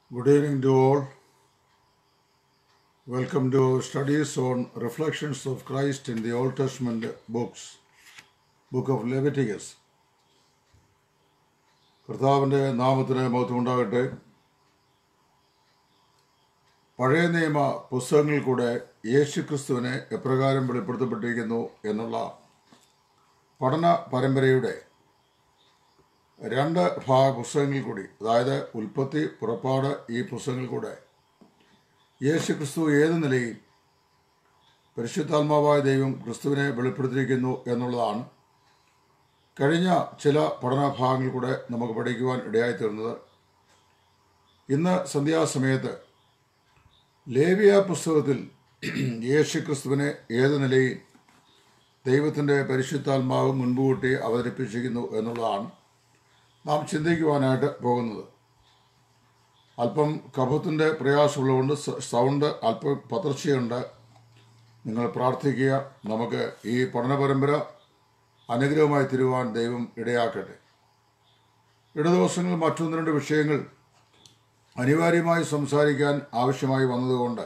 Good evening to all. Welcome to our studies on reflections of Christ in the Old Testament books, Book of Leviticus. കർത്താവിൻ്റെ നാമത്തിന് മഹത്വം ഉണ്ടാകട്ടെ പഴയ നിയമ പുസ്തകങ്ങളിൽ കൂടെ യേശു ക്രിസ്തുവിനെ എപ്രകാരം വെളിപ്പെടുത്തപ്പെട്ടിരിക്കുന്നു എന്നുള്ള പഠന പരമ്പരയുടെ രണ്ട് ഭാഗ പുസ്തകങ്ങളിൽ കൂടി അതായത് ഉൽപ്പത്തി പുറപ്പാട് ഈ പുസ്തകങ്ങളിൽ കൂടെ യേശു ക്രിസ്തു ഏത് നിലയിൽ പരിശുദ്ധാത്മാവായ ദൈവം ക്രിസ്തുവിനെ വെളിപ്പെടുത്തിയിരിക്കുന്നു എന്നുള്ളതാണ് കഴിഞ്ഞ ചില പഠനഭാഗങ്ങളിൽ കൂടെ നമുക്ക് പഠിക്കുവാൻ ഇടയായിത്തീർന്നത് ഇന്ന് സന്ധ്യാസമയത്ത് ലേവിയ പുസ്തകത്തിൽ യേശു ക്രിസ്തുവിനെ ഏത് നിലയിൽ ദൈവത്തിൻ്റെ പരിശുദ്ധാത്മാവ് മുൻകൂട്ടി അവതരിപ്പിച്ചിരിക്കുന്നു എന്നുള്ളതാണ് നാം ചിന്തിക്കുവാനായിട്ട് പോകുന്നത് അല്പം കഫത്തിൻ്റെ പ്രയാസമുള്ളതുകൊണ്ട് സ- സൗണ്ട് അല്പം പതർച്ചയുണ്ട് നിങ്ങൾ പ്രാർത്ഥിക്കുക നമുക്ക് ഈ പഠന പരമ്പര അനുഗ്രഹമായി തരുവാൻ ദൈവം ഇടയാക്കട്ടെ ഇടദിവസങ്ങളിൽ മറ്റൊന്ന് രണ്ട് വിഷയങ്ങൾ അനിവാര്യമായി സംസാരിക്കാൻ ആവശ്യമായി വന്നതുകൊണ്ട്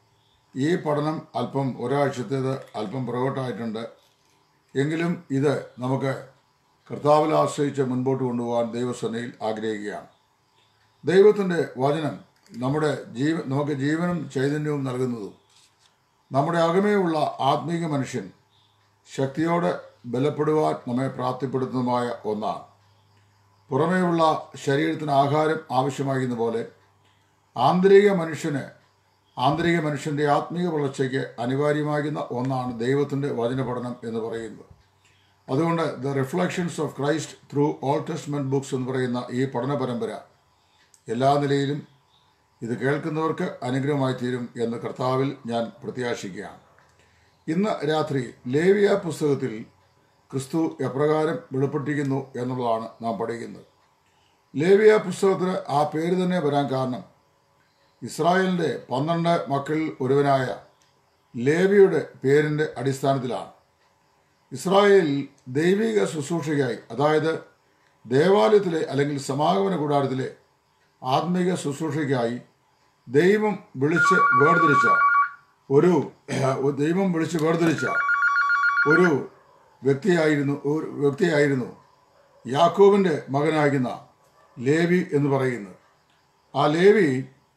ഈ പഠനം അല്പം ഒരാഴ്ചത്തേത് അല്പം പുറകോട്ടായിട്ടുണ്ട് എങ്കിലും ഇത് നമുക്ക് കർത്താവിൽ ആശ്രയിച്ച് മുൻപോട്ട് കൊണ്ടുപോകാൻ ദൈവസേനയിൽ ആഗ്രഹിക്കുകയാണ് ദൈവത്തിൻ്റെ വചനം നമ്മുടെ ജീവ നമുക്ക് ജീവനും ചൈതന്യവും നൽകുന്നതും നമ്മുടെ അകമേയുള്ള ആത്മീക മനുഷ്യൻ ശക്തിയോടെ ബലപ്പെടുവാൻ നമ്മെ പ്രാപ്തിപ്പെടുത്തുന്നതുമായ ഒന്നാണ് പുറമേയുള്ള ശരീരത്തിന് ആഹാരം ആവശ്യമാകുന്ന പോലെ ആന്തരിക മനുഷ്യന് ആന്തരിക മനുഷ്യൻ്റെ ആത്മീക വളർച്ചയ്ക്ക് അനിവാര്യമാകുന്ന ഒന്നാണ് ദൈവത്തിൻ്റെ വചന പഠനം എന്ന് പറയുന്നത് അതുകൊണ്ട് the reflections of Christ through old testament books എന്ന് പറയുന്ന ഈ പഠന പരമ്പര എല്ലാ നിലയിലും ഇത് കേൾക്കുന്നവർക്ക് അനുഗ്രഹമായി തീരും എന്ന് കർത്താവിൽ ഞാൻ പ്രത്യാശിക്കുകയാണ് ഇന്ന് രാത്രി ലേവിയ പുസ്തകത്തിൽ ക്രിസ്തു എപ്രകാരം വെളിപ്പെട്ടിരിക്കുന്നു എന്നുള്ളതാണ് നാം പഠിക്കുന്നത് ലേവിയ പുസ്തകത്തിന് ആ പേര് തന്നെ വരാൻ കാരണം ഇസ്രായേലിൻ്റെ പന്ത്രണ്ട് മക്കളിൽ ഒരുവനായ ലേവിയുടെ പേരിൻ്റെ അടിസ്ഥാനത്തിലാണ് ഇസ്രായേലിൽ ദൈവിക ശുശ്രൂഷയ്ക്കായി അതായത് ദേവാലയത്തിലെ അല്ലെങ്കിൽ സമാഗമന കൂടാരത്തിലെ ആത്മീക ശുശ്രൂഷയ്ക്കായി ദൈവം വിളിച്ച് വേർതിരിച്ച ഒരു ദൈവം വിളിച്ച് വേർതിരിച്ച ഒരു വ്യക്തിയായിരുന്നു ഒരു വ്യക്തിയായിരുന്നു യാക്കോബിൻ്റെ മകനാകുന്ന ലേവി എന്ന് പറയുന്നത് ആ ലേവി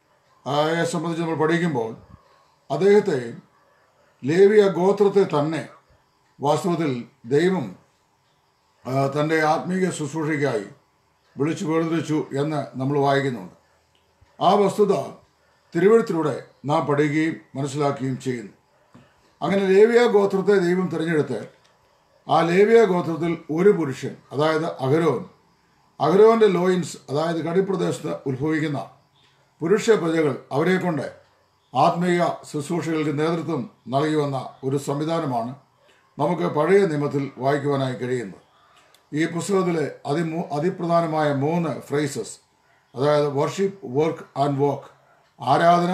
ആയെ സംബന്ധിച്ച് നമ്മൾ പഠിക്കുമ്പോൾ അദ്ദേഹത്തെ ലേവിയ ഗോത്രത്തെ തന്നെ വാസ്തവത്തിൽ ദൈവം ആ, തൻ്റെ ആത്മീയ ശുശ്രൂഷയ്ക്കായി വിളിച്ചു വേർതിരിച്ചു എന്ന് നമ്മൾ വായിക്കുന്നുണ്ട് ആ വസ്തുത തിരുവഴുത്തിലൂടെ നാം പഠിക്കുകയും മനസ്സിലാക്കുകയും ചെയ്യുന്നു അങ്ങനെ ലേവിയ ഗോത്രത്തെ ദൈവം തിരഞ്ഞെടുത്ത് ആ ലേവിയ ഗോത്രത്തിൽ ഒരു പുരുഷൻ അതായത് അഹരോൻ അഹരോന്റെ ലോയിൻസ് അതായത് കടിപ്രദേശത്ത് ഉത്ഭവിക്കുന്ന പുരുഷ പ്രജകൾ അവരെ കൊണ്ട് ആത്മീയ ശുശ്രൂഷകൾക്ക് നേതൃത്വം നൽകി വന്ന ഒരു സംവിധാനമാണ് നമുക്ക് പഴയ നിയമത്തിൽ വായിക്കുവാനായി കഴിയുന്നത് ഈ പുസ്തകത്തിലെ അതിമൂ അതിപ്രധാനമായ മൂന്ന് ഫ്രേസസ് അതായത് വർഷിപ്പ് വർക്ക് ആൻഡ് വോക്ക് ആരാധന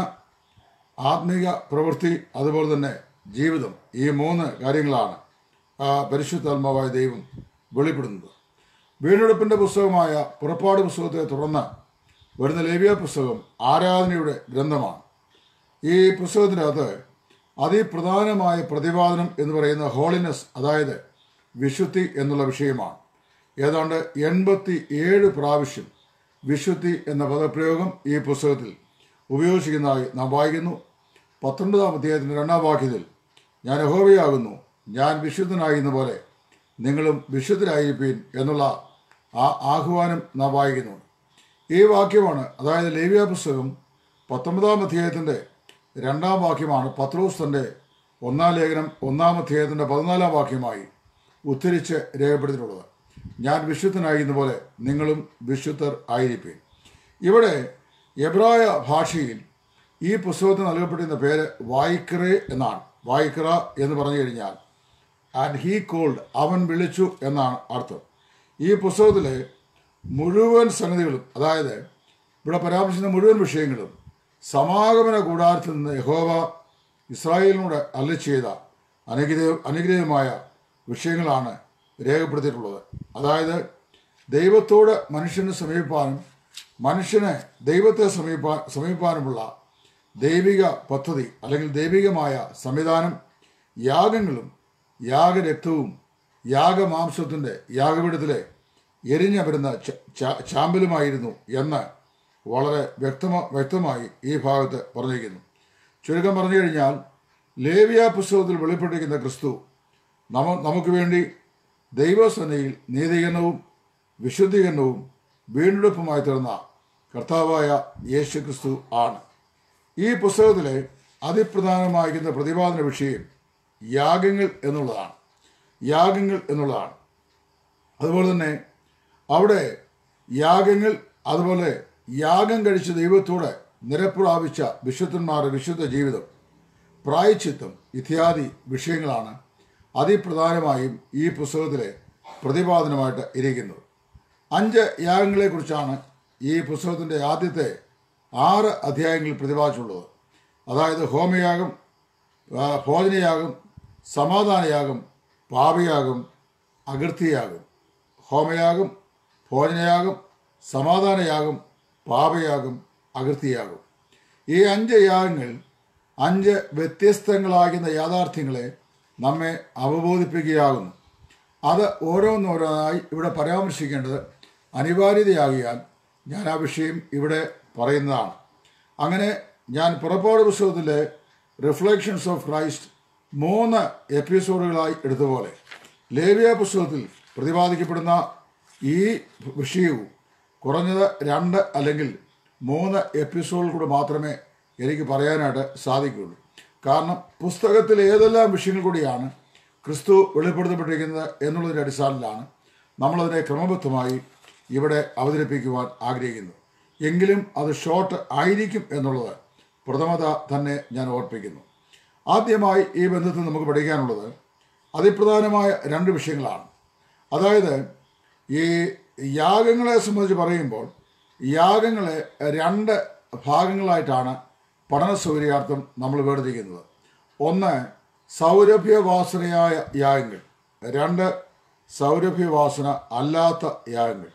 ആത്മീക പ്രവൃത്തി അതുപോലെ തന്നെ ജീവിതം ഈ മൂന്ന് കാര്യങ്ങളാണ് ആ പരിശുദ്ധാത്മാവായ ദൈവം വെളിപ്പെടുന്നത് വീണ്ടെടുപ്പിൻ്റെ പുസ്തകമായ പുറപ്പാട് പുസ്തകത്തെ തുടർന്ന് വരുന്ന ലേവിയ പുസ്തകം ആരാധനയുടെ ഗ്രന്ഥമാണ് ഈ പുസ്തകത്തിനകത്ത് അതിപ്രധാനമായ പ്രതിപാദനം എന്ന് പറയുന്ന ഹോളിനെസ് അതായത് വിശുദ്ധി എന്നുള്ള വിഷയമാണ് ഏതാണ്ട് എൺപത്തി ഏഴ് പ്രാവശ്യം വിശുദ്ധി എന്ന പദപ്രയോഗം ഈ പുസ്തകത്തിൽ ഉപയോഗിച്ചിരിക്കുന്നതായി നാം വായിക്കുന്നു പത്തൊൻപതാം അധ്യായത്തിൻ്റെ രണ്ടാം വാക്യത്തിൽ ഞാൻ യഹോവയാകുന്നു ഞാൻ വിശുദ്ധനായിരുന്ന പോലെ നിങ്ങളും വിശുദ്ധരായിരിപ്പീൻ എന്നുള്ള ആ ആഹ്വാനം നാം വായിക്കുന്നുണ്ട് ഈ വാക്യമാണ് അതായത് ലേവ്യ പുസ്തകം പത്തൊമ്പതാം അധ്യായത്തിൻ്റെ രണ്ടാം വാക്യമാണ് പത്രോസ് തൻ്റെ ഒന്നാം ലേഖനം ഒന്നാം അധ്യായത്തിൻ്റെ പതിനാലാം വാക്യമായി ഉദ്ധരിച്ച് രേഖപ്പെടുത്തിയിട്ടുള്ളത് ഞാൻ വിശുദ്ധനായിരുന്ന പോലെ നിങ്ങളും വിശുദ്ധർ ആയിരിക്കും ഇവിടെ എബ്രായ ഭാഷയിൽ ഈ പുസ്തകത്തിന് നൽകപ്പെട്ടിരുന്ന പേര് വായിക്കറേ എന്നാണ് വായിക്കറ എന്ന് പറഞ്ഞു കഴിഞ്ഞാൽ ആൻഡ് ഹീ കോൾഡ് അവൻ വിളിച്ചു എന്നാണ് അർത്ഥം ഈ പുസ്തകത്തിലെ മുഴുവൻ സംഗതികളും അതായത് ഇവിടെ പരാമർശിക്കുന്ന മുഴുവൻ വിഷയങ്ങളും സമാഗമന കൂടാരത്തിൽ നിന്ന് യഹോവ ഇസ്രായേലിനോട് അല്ല ചെയ്ത അനുഗ്രഹ അനുഗ്രഹമായ വിഷയങ്ങളാണ് രേഖപ്പെടുത്തിയിട്ടുള്ളത് അതായത് ദൈവത്തോട് മനുഷ്യന് സമീപിപ്പാനും മനുഷ്യനെ ദൈവത്തെ സമീപാൻ സമീപാനുമുള്ള ദൈവിക പദ്ധതി അല്ലെങ്കിൽ ദൈവികമായ സംവിധാനം യാഗങ്ങളും യാഗരക്തവും യാഗമാംസത്തിൻ്റെ യാഗപീഠത്തിലെ എരിഞ്ഞ വരുന്ന ച- ച- ചാമ്പലുമായിരുന്നു എന്ന് വളരെ വ്യക്തമ വ്യക്തമായി ഈ ഭാഗത്ത് പറഞ്ഞിരിക്കുന്നു ചുരുക്കം പറഞ്ഞു കഴിഞ്ഞാൽ ലേവിയ പുസ്തകത്തിൽ വെളിപ്പെട്ടിരിക്കുന്ന ക്രിസ്തു നമ നമുക്ക് വേണ്ടി ദൈവസേനയിൽ നീതീകരണവും വിശുദ്ധീകരണവും വീണ്ടെടുപ്പുമായി തീർന്ന കർത്താവായ യേശു ക്രിസ്തു ആണ് ഈ പുസ്തകത്തിലെ അതിപ്രധാനമായിരിക്കുന്ന പ്രതിപാദന വിഷയം യാഗങ്ങൾ എന്നുള്ളതാണ് യാഗങ്ങൾ എന്നുള്ളതാണ് അതുപോലെ തന്നെ അവിടെ യാഗങ്ങൾ അതുപോലെ യാഗം കഴിച്ച ദൈവത്തോട് നിരപ്രാപിച്ച വിശുദ്ധന്മാരുടെ വിശുദ്ധ ജീവിതം പ്രായച്ചിത്തം ഇത്യാദി വിഷയങ്ങളാണ് അതിപ്രധാനമായും ഈ പുസ്തകത്തിലെ പ്രതിപാദനമായിട്ട് ഇരിക്കുന്നത് അഞ്ച് യാഗങ്ങളെക്കുറിച്ചാണ് ഈ പുസ്തകത്തിൻ്റെ ആദ്യത്തെ ആറ് അധ്യായങ്ങളിൽ പ്രതിപാദിച്ചുള്ളത് അതായത് ഹോമയാഗം ആ, ഭോജനയാഗം സമാധാനയാഗം പാപയാഗം അകൃത്യയാഗം ഹോമയാഗം ഭോജനയാഗം സമാധാനയാഗം പാപയാഗം അകൃത്യയാഗം ഈ അഞ്ച് യാഗങ്ങൾ അഞ്ച് വ്യത്യസ്തങ്ങളാകുന്ന യാഥാർത്ഥ്യങ്ങളെ നമ്മെ അവബോധിപ്പിക്കുകയാകുന്നു അത് ഓരോന്നോരോന്നായി ഇവിടെ പരാമർശിക്കേണ്ടത് അനിവാര്യതയാകിയാൽ ഞാൻ ആ വിഷയം ഇവിടെ പറയുന്നതാണ് അങ്ങനെ ഞാൻ പുറപ്പാട് പുസ്തകത്തിലെ റിഫ്ലക്ഷൻസ് ഓഫ് ക്രൈസ്റ്റ് മൂന്ന് എപ്പിസോഡുകളായി എടുത്തപോലെ ലേവിയ പുസ്തകത്തിൽ പ്രതിപാദിക്കപ്പെടുന്ന ഈ വിഷയവും കുറഞ്ഞത് രണ്ട് അല്ലെങ്കിൽ മൂന്ന് എപ്പിസോഡിൽ കൂടെ മാത്രമേ എനിക്ക് പറയാനായിട്ട് സാധിക്കുകയുള്ളൂ കാരണം പുസ്തകത്തിൽ ഏതെല്ലാം വിഷയങ്ങൾ കൂടിയാണ് ക്രിസ്തു വെളിപ്പെടുത്തപ്പെട്ടിരിക്കുന്നത് എന്നുള്ളതിൻ്റെ അടിസ്ഥാനത്തിലാണ് നമ്മളതിനെ ക്രമബദ്ധമായി ഇവിടെ അവതരിപ്പിക്കുവാൻ ആഗ്രഹിക്കുന്നത് എങ്കിലും അത് ഷോർട്ട് ആയിരിക്കും എന്നുള്ളത് പ്രഥമത തന്നെ ഞാൻ ഓർപ്പിക്കുന്നു ആദ്യമായി ഈ ബന്ധത്തിൽ നമുക്ക് പഠിക്കാനുള്ളത് അതിപ്രധാനമായ രണ്ട് വിഷയങ്ങളാണ് അതായത് ഈ യാഗങ്ങളെ സംബന്ധിച്ച് പറയുമ്പോൾ യാഗങ്ങളെ രണ്ട് ഭാഗങ്ങളായിട്ടാണ് പഠന സൗകര്യാർത്ഥം നമ്മൾ വേർതിരിക്കുന്നത് ഒന്ന് സൗരഭ്യവാസനയായ യാഗങ്ങൾ രണ്ട് സൗരഭ്യവാസന അല്ലാത്ത യാഗങ്ങൾ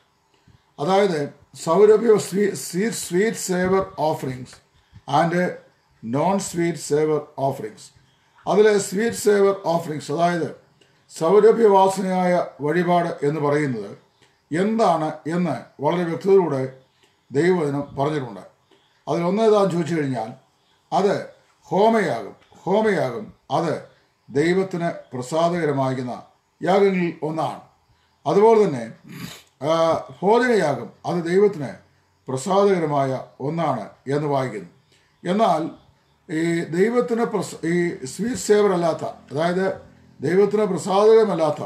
അതായത് സൗരഭ്യ sweet sweet savour offerings and non sweet savour offerings അതിലെ സ്വീറ്റ് സേവർ ഓഫറിങ്സ് അതായത് സൗരഭ്യവാസനയായ വഴിപാട് എന്ന് പറയുന്നത് എന്താണ് എന്ന് വളരെ വ്യക്തതയോടെ ദൈവവചനം പറഞ്ഞിട്ടുണ്ട് അതിലൊന്നേതാന്ന് ചോദിച്ചു കഴിഞ്ഞാൽ അത് ഹോമയാകും ഹോമയാകും അത് ദൈവത്തിന് പ്രസാദകരമാകുന്ന യാഗങ്ങളിൽ ഒന്നാണ് അതുപോലെ തന്നെ ആ, ഭോജനയാഗം അത് ദൈവത്തിന് പ്രസാദകരമായ ഒന്നാണ് എന്ന് വായിക്കുന്നു എന്നാൽ ഈ ദൈവത്തിന് പ്രസ ഈ സ്വീറ്റ് സേവർ അല്ലാത്ത അതായത് ദൈവത്തിന് പ്രസാദകരമല്ലാത്ത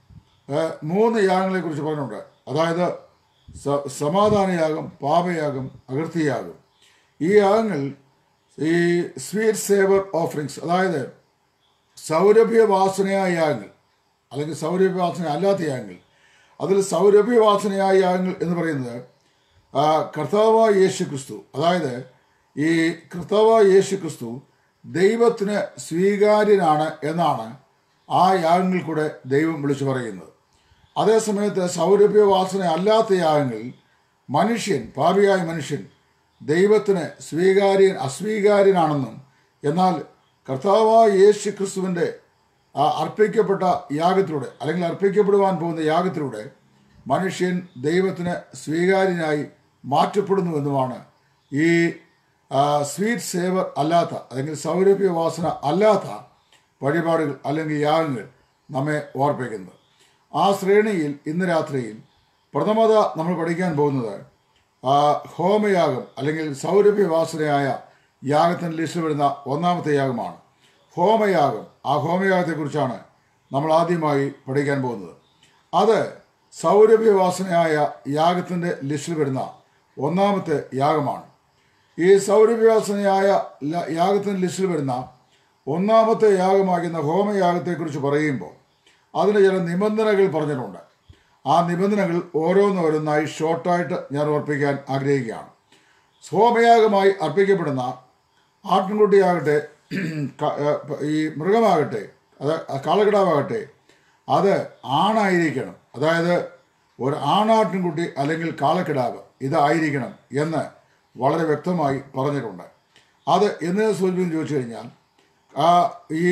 ആ, മൂന്ന് യാഗങ്ങളെ കുറിച്ച് പറഞ്ഞിട്ടുണ്ട് അതായത് സ- സമാധാനയാഗം പാപയാഗം അകൃത്യയാഗം ഈ യാഗങ്ങൾ ഈ സ്വീറ്റ് സേവർ ഓഫറിങ്സ് അതായത് സൗരഭ്യവാസനയായ യാഗങ്ങൾ അല്ലെങ്കിൽ സൗരഭ്യവാസന അല്ലാത്ത യാഗങ്ങൾ അതിൽ സൗരഭ്യവാസനയായ യാഗങ്ങൾ എന്ന് പറയുന്നത് ആ, കർത്താവായ യേശു ക്രിസ്തു അതായത് ഈ കർത്താവായ യേശു ക്രിസ്തു ദൈവത്തിന് സ്വീകാര്യനാണ് എന്നാണ് ആ യാഗങ്ങൾ കൂടെ ദൈവം വിളിച്ചു പറയുന്നത് അതേസമയത്ത് സൗരഭ്യവാസന അല്ലാത്ത യാഗങ്ങളിൽ മനുഷ്യൻ പാപിയായ മനുഷ്യൻ ദൈവത്തിന് സ്വീകാര്യൻ അസ്വീകാര്യനാണെന്നും എന്നാൽ കർത്താവായ യേശു ക്രിസ്തുവിൻ്റെ ആ അർപ്പിക്കപ്പെട്ട യാഗത്തിലൂടെ അല്ലെങ്കിൽ അർപ്പിക്കപ്പെടുവാൻ പോകുന്ന യാഗത്തിലൂടെ മനുഷ്യൻ ദൈവത്തിന് സ്വീകാര്യനായി മാറ്റപ്പെടുന്നുവെന്നുമാണ് ഈ ആ, സ്വീറ്റ് സേവർ അല്ലാത്ത അല്ലെങ്കിൽ സൗരഭ്യവാസന അല്ലാത്ത വഴിപാടുകൾ അല്ലെങ്കിൽ യാഗങ്ങൾ നമ്മെ ഓർപ്പിക്കുന്നത് ആ ശ്രേണിയിൽ ഇന്ന് രാത്രിയിൽ പ്രഥമത നമ്മൾ പഠിക്കാൻ പോകുന്നത് ആ, ഹോമയാഗം അല്ലെങ്കിൽ സൗരഭ്യവാസനയായ യാഗത്തിന് ലിസ്റ്റിൽ വരുന്ന ഒന്നാമത്തെ യാഗമാണ് ഹോമയാഗം ആ ഹോമയാഗത്തെക്കുറിച്ചാണ് നമ്മൾ ആദ്യമായി പഠിക്കാൻ പോകുന്നത് അത് സൗരഭ്യവാസനയായ യാഗത്തിൻ്റെ ലിസ്റ്റിൽ വരുന്ന ഒന്നാമത്തെ യാഗമാണ് ഈ സൗരഭ്യവാസനയായ ല- യാഗത്തിൻ്റെ ലിസ്റ്റിൽ വരുന്ന ഒന്നാമത്തെ യാഗമാകുന്ന ഹോമയാഗത്തെക്കുറിച്ച് പറയുമ്പോൾ അതിന് ചില നിബന്ധനകൾ പറഞ്ഞിട്ടുണ്ട് ആ നിബന്ധനകൾ ഓരോന്നോരോന്നായി ഷോർട്ടായിട്ട് ഞാൻ ഓർപ്പിക്കാൻ ആഗ്രഹിക്കുകയാണ് ഹോമയാഗമായി അർപ്പിക്കപ്പെടുന്ന ആട്ടിൻകുട്ടിയാകട്ടെ ക- ഏ, ഈ മൃഗമാകട്ടെ അത് കാളക്കിടാവാകട്ടെ അത് ആണായിരിക്കണം അതായത് ഒരു ആണാട്ടിൻകുട്ടി അല്ലെങ്കിൽ കാളക്കിടാവ് ഇതായിരിക്കണം എന്ന് വളരെ വ്യക്തമായി പറഞ്ഞിട്ടുണ്ട് അത് എന്ന് സൂചിപ്പിക്കുന്നു ചോദിച്ചു കഴിഞ്ഞാൽ ആ ഈ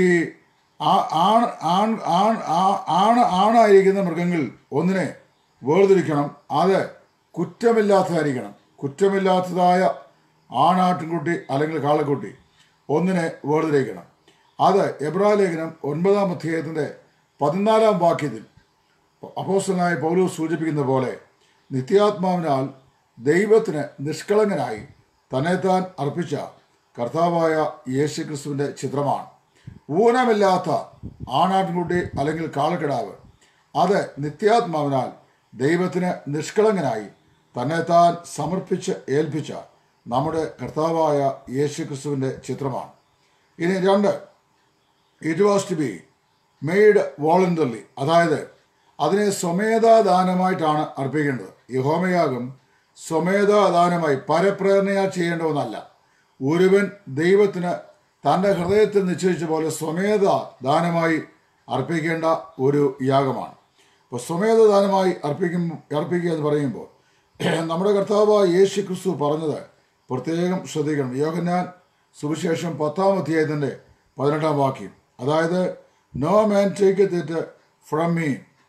ആ- ആൺ ആൺ ആൺ ആ- ആണ് ആണായിരിക്കുന്ന മൃഗങ്ങൾ ഒന്നിനെ വേർതിരിക്കണം അത് കുറ്റമില്ലാത്തതായിരിക്കണം കുറ്റമില്ലാത്തതായ ആണാട്ടിൻകുട്ടി അല്ലെങ്കിൽ കാളക്കുട്ടി ഒന്നിനെ വേർതിരിക്കണം അത് എബ്രാ ലേഖനം ഒൻപതാം അധ്യായത്തിൻ്റെ പതിനാലാം വാക്യത്തിൽ അപ്പോസ്റ്റലായ പൗലോസ് സൂചിപ്പിക്കുന്ന പോലെ നിത്യാത്മാവിനാൽ ദൈവത്തിന് നിഷ്കളങ്കനായി തന്നെത്താൻ അർപ്പിച്ച കർത്താവായ യേശുക്രിസ്തുവിൻ്റെ ചിത്രമാണ് ഊനമില്ലാത്ത ആണാട്ടിൻകുട്ടി അല്ലെങ്കിൽ കാളക്കിടാവ് അത് നിത്യാത്മാവിനാൽ ദൈവത്തിന് നിഷ്കളങ്കനായി തന്നെത്താൻ സമർപ്പിച്ച് ഏൽപ്പിച്ച നമ്മുടെ കർത്താവായ യേശുക്രിസ്തുവിൻ്റെ ചിത്രമാണ് ഇനി രണ്ട് it was to be made voluntarily അതായത് അതിനെ സ്വമേധാദാനമായിട്ടാണ് അർപ്പിക്കേണ്ടത് ഈ ഹോമയാഗം സ്വമേധാദാനമായി പരപ്രേരണയാൽ ചെയ്യേണ്ട ഒന്നല്ല ഒരുവൻ ദൈവത്തിന് തൻ്റെ ഹൃദയത്തിൽ നിശ്ചയിച്ച പോലെ സ്വമേധ ദാനമായി അർപ്പിക്കേണ്ട ഒരു യാഗമാണ് അപ്പോൾ സ്വമേധ ദാനമായി അർപ്പിക്കും അർപ്പിക്കുക എന്ന് പറയുമ്പോൾ നമ്മുടെ കർത്താവായ യേശു ക്രിസ്തു പറഞ്ഞത് പ്രത്യേകം ശ്രദ്ധിക്കണം യോഹന്നാൻ സുവിശേഷം പത്താം അധ്യായത്തിൻ്റെ പതിനെട്ടാം വാക്യം അതായത് no man take it from me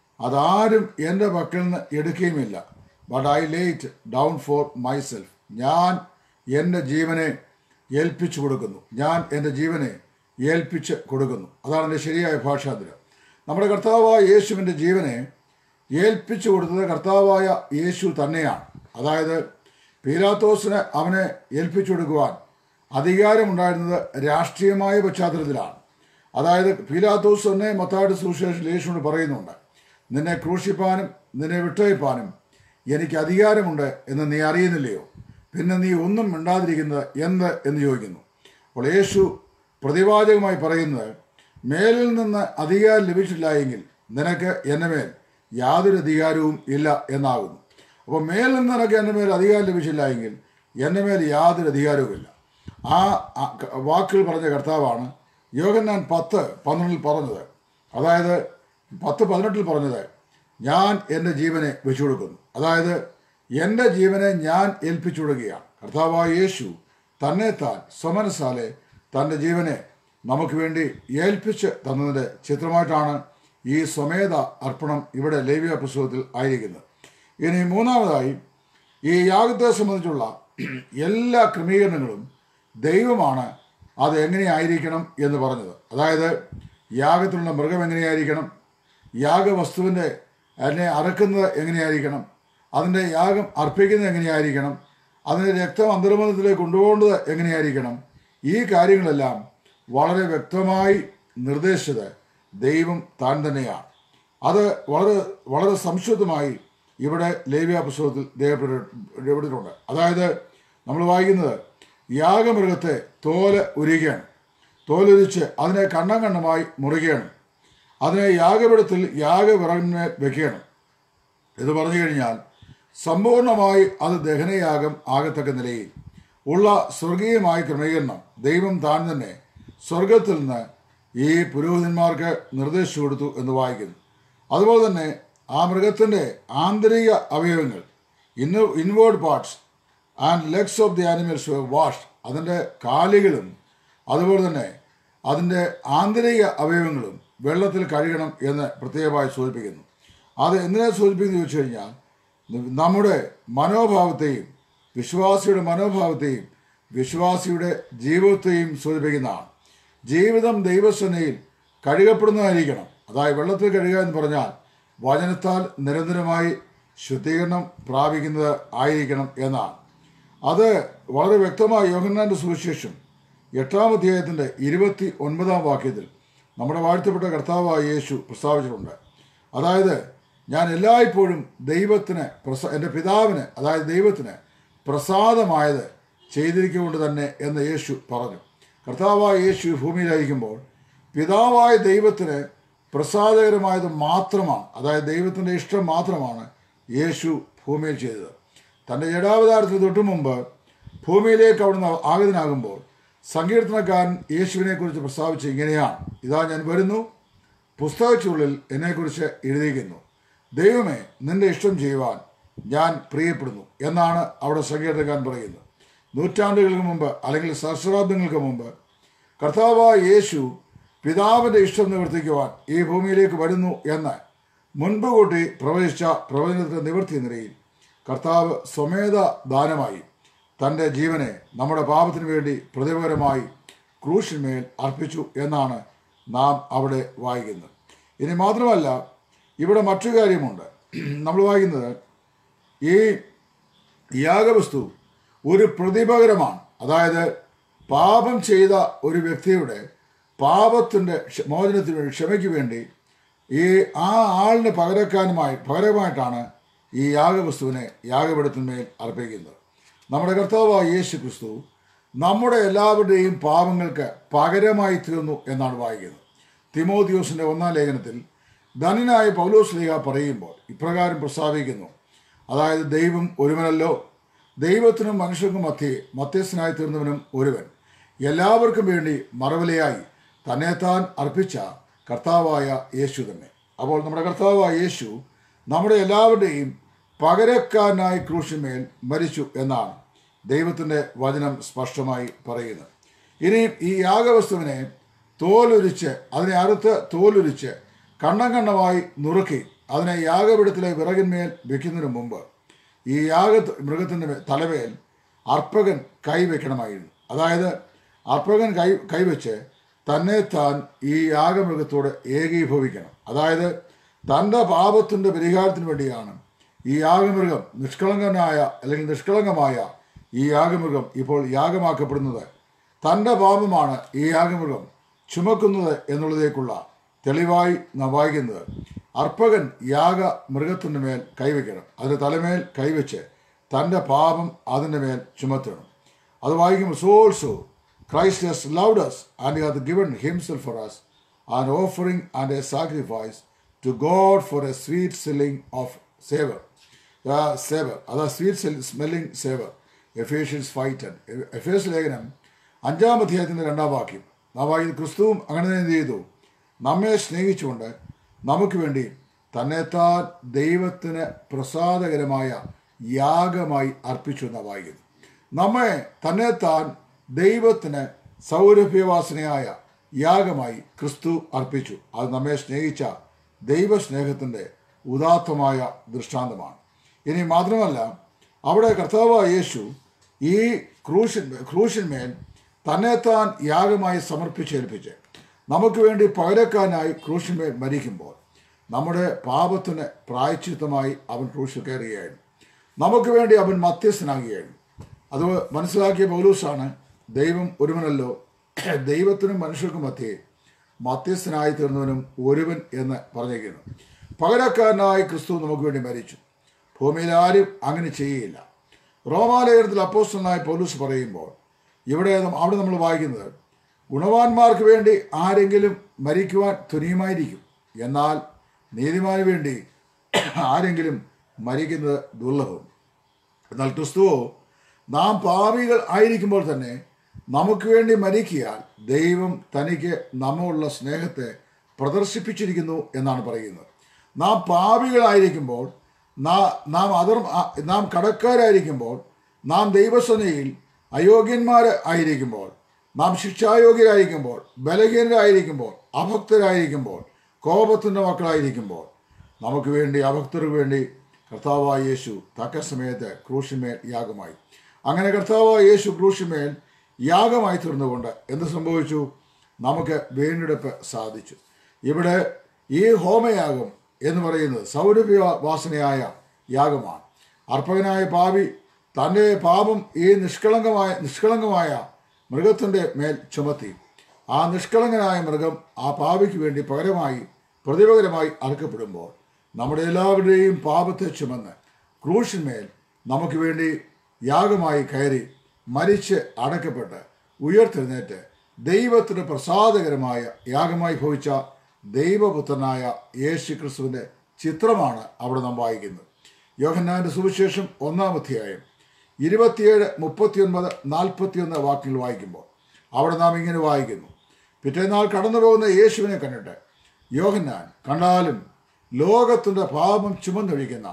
അതാരും എൻ്റെ പക്കൽ നിന്ന് എടുക്കുകയുമില്ല but I laid down for myself ഞാൻ എൻ്റെ ജീവനെ ഏൽപ്പിച്ചു കൊടുക്കുന്നു ഞാൻ എൻ്റെ ജീവനെ ഏൽപ്പിച്ച് കൊടുക്കുന്നു അതാണ് എൻ്റെ ശരിയായ ഭാഷാന്തരം നമ്മുടെ കർത്താവായ യേശുവിൻ്റെ ജീവനെ ഏൽപ്പിച്ചു കൊടുത്തത് കർത്താവായ യേശു തന്നെയാണ് അതായത് പീലാത്തോസിന് അവനെ ഏൽപ്പിച്ചു കൊടുക്കുവാൻ അധികാരമുണ്ടായിരുന്നത് രാഷ്ട്രീയമായ പശ്ചാത്തലത്തിലാണ് അതായത് പീലാത്തോസ് തന്നെ മത്തായുടെ സുവിശേഷം യേശുവിനോട് പറയുന്നുണ്ട് നിന്നെ ക്രൂശിപ്പാനും നിന്നെ വിട്ടയപ്പാനും എനിക്ക് അധികാരമുണ്ട് എന്ന് നീ അറിയുന്നില്ലയോ പിന്നെ നീ ഒന്നും മിണ്ടാതിരിക്കുന്നത് എന്ത് എന്ന് ചോദിക്കുന്നു അപ്പോൾ യേശു പ്രതിവാചകമായി പറയുന്നത് മേലിൽ നിന്ന് അധികാരം ലഭിച്ചില്ല എങ്കിൽ നിനക്ക് എൻ്റെ മേൽ യാതൊരു അധികാരവും ഇല്ല എന്നാകുന്നു അപ്പോൾ മേലിൽ നിന്ന് നിനക്ക് എൻ്റെ മേൽ അധികാരം ലഭിച്ചില്ല എങ്കിൽ എൻ്റെ മേൽ യാതൊരു അധികാരവുമില്ല ആ ആ ക- വാക്കുകൾ പറഞ്ഞ കർത്താവാണ് യോഗന്നാൻ പത്ത് പന്ത്രണ്ടിൽ പറഞ്ഞത് അതായത് പത്ത് പതിനെട്ടിൽ പറഞ്ഞത് ഞാൻ എൻ്റെ ജീവനെ വെച്ചു കൊടുക്കുന്നു അതായത് എൻ്റെ ജീവനെ ഞാൻ ഏൽപ്പിച്ചു കൊടുക്കുകയാണ് കർത്താവായ യേശു തന്നെ താൻ സ്വമനസാലെ തൻ്റെ ജീവനെ നമുക്ക് വേണ്ടി ഏൽപ്പിച്ച് തന്നതിൻ്റെ ചിത്രമായിട്ടാണ് ഈ സ്വമേധ അർപ്പണം ഇവിടെ ലേവ്യ പുസ്തകത്തിൽ ആയിരിക്കുന്നത് ഇനി മൂന്നാമതായി ഈ യാഗത്തെ സംബന്ധിച്ചുള്ള എല്ലാ ക്രമീകരണങ്ങളും ദൈവമാണ് അത് എങ്ങനെയായിരിക്കണം എന്ന് പറഞ്ഞത് അതായത് യാഗത്തിലുള്ള മൃഗം എങ്ങനെയായിരിക്കണം യാഗവസ്തുവിൻ്റെ അതിനെ അറക്കുന്നത് എങ്ങനെയായിരിക്കണം അതിൻ്റെ യാഗം അർപ്പിക്കുന്നത് എങ്ങനെയായിരിക്കണം അതിൻ്റെ രക്തം അന്തർമതത്തിലേക്ക് കൊണ്ടുപോകേണ്ടത് എങ്ങനെയായിരിക്കണം ഈ കാര്യങ്ങളെല്ലാം വളരെ വ്യക്തമായി നിർദ്ദേശിച്ചത് ദൈവം താൻ തന്നെയാണ് അത് വളരെ വളരെ സംശുദ്ധമായി ഇവിടെ ലേവ്യ പുസ്തകത്തിൽ രേഖപ്പെട്ടിട്ടുണ്ട് അതായത് നമ്മൾ വായിക്കുന്നത് യാഗമൃഗത്തെ തോല് ഉരികയാണ് തോലുരിച്ച് അതിനെ കണ്ണം കണ്ണമായി മുറുകയാണ് അതിനെ യാഗപീഠത്തിൽ യാഗവിറകിന്മേൽ വെക്കുകയാണ് ഇത് പറഞ്ഞു കഴിഞ്ഞാൽ സമ്പൂർണമായി അത് ദഹനയാഗം ആകത്തക്ക നിലയിൽ ഉള്ള സ്വർഗീയമായ ക്രമീകരണം ദൈവം താൻ തന്നെ സ്വർഗത്തിൽ നിന്ന് ഈ പുരോഹിതന്മാർക്ക് നിർദ്ദേശിച്ചു കൊടുത്തു എന്ന് വായിക്കുന്നു അതുപോലെ തന്നെ ആ മൃഗത്തിൻ്റെ ആന്തരിക അവയവങ്ങൾ ഇന്ന് inward parts and legs of the animals wash അതിൻ്റെ കാലുകളും അതുപോലെ തന്നെ അതിൻ്റെ ആന്തരിക അവയവങ്ങളും വെള്ളത്തിൽ കഴുകണം എന്ന് പ്രത്യേകമായി സൂചിപ്പിക്കുന്നു അത് എന്തിനെ സൂചിപ്പിക്കുന്നു ചോദിച്ചു കഴിഞ്ഞാൽ നമ്മുടെ മനോഭാവത്തെയും വിശ്വാസിയുടെ മനോഭാവത്തെയും വിശ്വാസിയുടെ ജീവിതത്തെയും സൂചിപ്പിക്കുന്നതാണ് ജീവിതം ദൈവസേനയിൽ കഴുകപ്പെടുന്നതായിരിക്കണം അതായത് വെള്ളത്തിൽ കഴുകുക എന്ന് പറഞ്ഞാൽ വചനത്താൽ നിരന്തരമായി ശുദ്ധീകരണം പ്രാപിക്കുന്നത് ആയിരിക്കണം എന്നാണ് അത് വളരെ വ്യക്തമായി യോഹന്നാന്റെ സുവിശേഷം എട്ടാം അധ്യായത്തിൻ്റെ ഇരുപത്തി ഒൻപതാം വാക്യത്തിൽ നമ്മുടെ വാഴ്ത്തപ്പെട്ട കർത്താവായ യേശു പ്രസ്താവിച്ചിട്ടുണ്ട് അതായത് ഞാൻ എല്ലായ്പ്പോഴും ദൈവത്തിന് പ്രസ എൻ്റെ പിതാവിന് അതായത് ദൈവത്തിന് പ്രസാദമായത് ചെയ്തിരിക്കൊണ്ട് തന്നെ എന്ന് യേശു പറഞ്ഞു കർത്താവായ യേശു ഭൂമിയിലായിരിക്കുമ്പോൾ പിതാവായ ദൈവത്തിന് പ്രസാദകരമായത് മാത്രമാണ് അതായത് ദൈവത്തിൻ്റെ ഇഷ്ടം മാത്രമാണ് യേശു ഭൂമിയിൽ ചെയ്തത് തൻ്റെ ജഡാവതാരത്തിന് തൊട്ടു മുമ്പ് ഭൂമിയിലേക്ക് അവിടുന്ന് ആഗതനാകുമ്പോൾ സങ്കീർത്തനക്കാരൻ യേശുവിനെക്കുറിച്ച് പ്രസ്താവിച്ച് ഇങ്ങനെയാണ് ഇതാ ഞാൻ വരുന്നു പുസ്തകച്ചുള്ളിൽ എന്നെക്കുറിച്ച് എഴുതിയിരിക്കുന്നു ദൈവമേ നിന്റെ ഇഷ്ടം ചെയ്യുവാൻ ഞാൻ പ്രിയപ്പെടുന്നു എന്നാണ് അവിടെ സങ്കീർത്തകാൻ പറയുന്നത് നൂറ്റാണ്ടുകൾക്ക് മുമ്പ് അല്ലെങ്കിൽ സഹസ്രാബ്ദങ്ങൾക്ക് മുമ്പ് കർത്താവായ യേശു പിതാവിൻ്റെ ഇഷ്ടം നിവർത്തിക്കുവാൻ ഈ ഭൂമിയിലേക്ക് വരുന്നു എന്ന് മുൻപ് കൂട്ടി പ്രവചിച്ച പ്രവചനത്തിന്റെ നിവൃത്തി നിലയിൽ കർത്താവ് സ്വമേധ ദാനമായി തൻ്റെ ജീവനെ നമ്മുടെ പാപത്തിന് വേണ്ടി പ്രതിപകരമായി ക്രൂശിന്മേൽ അർപ്പിച്ചു എന്നാണ് നാം അവിടെ വായിക്കുന്നത് ഇനി മാത്രമല്ല ഇവിടെ മറ്റൊരു കാര്യമുണ്ട് നമ്മൾ വായിക്കുന്നത് ഈ യാഗവസ്തു ഒരു പ്രതിപകരമാണ് അതായത് പാപം ചെയ്ത ഒരു വ്യക്തിയുടെ പാപത്തിൻ്റെ ക്ഷ- മോചനത്തിന് വേണ്ടി ക്ഷമയ്ക്ക് വേണ്ടി ഈ ആ ആളിന് പകരക്കാനുമായി പകരമായിട്ടാണ് ഈ യാഗവസ്തുവിനെ യാഗപീഠത്തിന്മേൽ അർപ്പിക്കുന്നത് നമ്മുടെ കർത്താവായ യേശു ക്രിസ്തു നമ്മുടെ എല്ലാവരുടെയും പാപങ്ങൾക്ക് പകരമായി തീർന്നു എന്നാണ് വായിക്കുന്നത് തിമോദിയോസിന്റെ ഒന്നാം ലേഖനത്തിൽ ധനനായ പൗലോസ് ലീഹ പറയുമ്പോൾ ഇപ്രകാരം പ്രസ്താവിക്കുന്നു അതായത് ദൈവം ഒരുവനല്ലോ ദൈവത്തിനും മനുഷ്യർക്കും മധ്യേ മധ്യസ്ഥനായി തീർന്നവനും ഒരുവൻ എല്ലാവർക്കും വേണ്ടി മറവിലയായി തന്നെത്താൻ അർപ്പിച്ച കർത്താവായ യേശു തന്നെ അപ്പോൾ നമ്മുടെ കർത്താവായ യേശു നമ്മുടെ എല്ലാവരുടെയും പകരക്കാരനായി ക്രൂശിന്മേൽ മരിച്ചു എന്നാണ് ദൈവത്തിൻ്റെ വചനം സ്പഷ്ടമായി പറയുന്നത് ഇനി ഈ യാഗവസ്തുവിനെ തോലുരിച്ച് അതിനെ അറുത്ത് തോലുരിച്ച് കണ്ണം കണ്ണമായി നുറുക്കി അതിനെ യാഗപീഠത്തിലെ വിറകിന്മേൽ വെക്കുന്നതിന് മുമ്പ് ഈ യാഗ മൃഗത്തിൻ്റെ മേ- തലമേൽ അർപ്പകൻ കൈവയ്ക്കണമായിരുന്നു അതായത് അർപ്പകൻ കൈ കൈവച്ച് തന്നെ താൻ ഈ യാഗമൃഗത്തോട് ഏകീഭവിക്കണം അതായത് തൻ്റെ പാപത്തിൻ്റെ പരിഹാരത്തിന് വേണ്ടിയാണ് ഈ യാഗമൃഗം നിഷ്കളങ്കനായ അല്ലെങ്കിൽ നിഷ്കളങ്കമായ ഈ യാഗമൃഗം ഇപ്പോൾ യാഗമാക്കപ്പെടുന്നത് തൻ്റെ പാപമാണ് ഈ യാഗമൃഗം ചുമക്കുന്നത് എന്നുള്ളതേക്കുള്ള തെളിവായി നാം വായിക്കുന്നത് അർപ്പകൻ യാഗ മൃഗത്തിൻ്റെ മേൽ കൈവയ്ക്കണം അതിൻ്റെ തലമേൽ കൈവച്ച് തൻ്റെ പാപം അതിൻ്റെ മേൽ ചുമത്തണം അത് വായിക്കുമ്പോൾ so also Christ has loved us and hath given himself for us an offering and a sacrifice to God for a sweet smelling of savour savour അതാ sweet smelling savour Ephesians five എഫേസ് ലേഖനം അഞ്ചാം അധ്യായത്തിൻ്റെ രണ്ടാം വാക്യം നാം വായിക്കുന്ന ക്രിസ്തുവും അങ്ങനെ തന്നെ എന്ത് ചെയ്തു നമ്മെ സ്നേഹിച്ചുകൊണ്ട് നമുക്ക് വേണ്ടി തന്നെത്താൻ ദൈവത്തിന് പ്രസാദകരമായ യാഗമായി അർപ്പിച്ചു എന്നാണ് വായിക്കുന്നത് നമ്മെ തന്നെത്താൻ ദൈവത്തിന് സൗരഭ്യവാസനയായ യാഗമായി ക്രിസ്തു അർപ്പിച്ചു അത് നമ്മെ സ്നേഹിച്ച ദൈവസ്നേഹത്തിൻ്റെ ഉദാത്തമായ ദൃഷ്ടാന്തമാണ് ഇനി മാത്രമല്ല അവിടെ കർത്താവായ യേശു ഈ ക്രൂശിൻ ക്രൂശിന്മേൽ തന്നെത്താൻ യാഗമായി സമർപ്പിച്ചേൽപ്പിച്ച് നമുക്ക് വേണ്ടി പകരക്കാനായി ക്രൂശിന്മേൽ മരിക്കുമ്പോൾ നമ്മുടെ പാപത്തിന് പ്രായച്ചിത്തമായി അവൻ ക്രൂശിൽ കയറുകയായിരുന്നു നമുക്ക് വേണ്ടി അവൻ മധ്യസ്ഥനാകുകയായിരുന്നു അത് മനസ്സിലാക്കിയ പൗലൂസാണ് ദൈവം ഒരുവനല്ലോ ദൈവത്തിനും മനുഷ്യർക്കും മധ്യേ മധ്യസ്ഥനായി തീർന്നവനും ഒരുവൻ എന്ന് പറഞ്ഞിരിക്കുന്നു പകരക്കാരനായി ക്രിസ്തു നമുക്ക് വേണ്ടി മരിച്ചു ഭൂമിയിൽ ആരും അങ്ങനെ ചെയ്യുകയില്ല റോമാലയത്തിൽ അപ്പോസ്റ്റനായ പൗലൂസ് പറയുമ്പോൾ ഇവിടെ നം- അവിടെ നമ്മൾ വായിക്കുന്നത് ഗുണവാന്മാർക്ക് വേണ്ടി ആരെങ്കിലും മരിക്കുവാൻ തുനിയുമായിരിക്കും എന്നാൽ നീതിമാന് വേണ്ടി ആരെങ്കിലും മരിക്കുന്നത് ദുർലഭം എന്നാൽ ക്രിസ്തുവോ നാം പാപികൾ ആയിരിക്കുമ്പോൾ തന്നെ നമുക്ക് വേണ്ടി മരിക്കിയാൽ ദൈവം തനിക്ക് നമ്മളുള്ള സ്നേഹത്തെ പ്രദർശിപ്പിച്ചിരിക്കുന്നു എന്നാണ് പറയുന്നത് നാം പാപികളായിരിക്കുമ്പോൾ നാ- നാം അതർ ആ- നാം കടക്കാരായിരിക്കുമ്പോൾ നാം ദൈവസനയിൽ അയോഗ്യന്മാർ ആയിരിക്കുമ്പോൾ നാം ശിക്ഷായോഗ്യരായിരിക്കുമ്പോൾ ബലഹീനരായിരിക്കുമ്പോൾ അഭക്തരായിരിക്കുമ്പോൾ കോപത്തിൻ്റെ മക്കളായിരിക്കുമ്പോൾ നമുക്ക് വേണ്ടി അഭക്തർക്ക് വേണ്ടി കർത്താവായ യേശു തക്ക സമയത്ത് ക്രൂശിന്മേൽ യാഗമായി അങ്ങനെ കർത്താവായ യേശു ക്രൂശിന്മേൽ യാഗമായി തീർന്നുകൊണ്ട് എന്ത് സംഭവിച്ചു നമുക്ക് വീണ്ടെടുപ്പ് സാധിച്ചു ഇവിടെ ഈ ഹോമയാഗം എന്ന് പറയുന്നത് സൗരഭ്യ വാസനയായ യാഗമാണ് അർപ്പകനായ പാപി തൻ്റെ പാപം ഈ നിഷ്കളങ്കമായ നിഷ്കളങ്കമായ മൃഗത്തിൻ്റെ മേൽ ചുമത്തി ആ നിഷ്കളങ്കനായ മൃഗം ആ പാപിക്ക് വേണ്ടി പകരമായി പ്രതിപകരമായി അറുക്കപ്പെടുമ്പോൾ നമ്മുടെ എല്ലാവരുടെയും പാപത്തെ ചുമന്ന് ക്രൂശിന്മേൽ നമുക്ക് വേണ്ടി യാഗമായി കയറി മരിച്ച് അടക്കപ്പെട്ട് ഉയർത്തെഴുന്നേറ്റ് ദൈവത്തിന് പ്രസാദകരമായ യാഗമായി ഭവിച്ച ദൈവപുത്രനായ യേശു ക്രിസ്തുവിൻ്റെ ചിത്രമാണ് അവിടെ നാം വായിക്കുന്നത് യോഹന്നാന്റെ സുവിശേഷം ഒന്നാം അധ്യായം ഇരുപത്തിയേഴ് മുപ്പത്തിയൊൻപത് നാൽപ്പത്തിയൊന്ന് വാക്യങ്ങൾ വായിക്കുമ്പോൾ അവിടെ നാം ഇങ്ങനെ വായിക്കുന്നു പിറ്റേന്നാൾ കടന്നു പോകുന്ന യേശുവിനെ കണ്ടിട്ട് യോഹന്നാൻ കണ്ടാലും ലോകത്തിൻ്റെ പാപം ചുമന്നൊഴിക്കുന്ന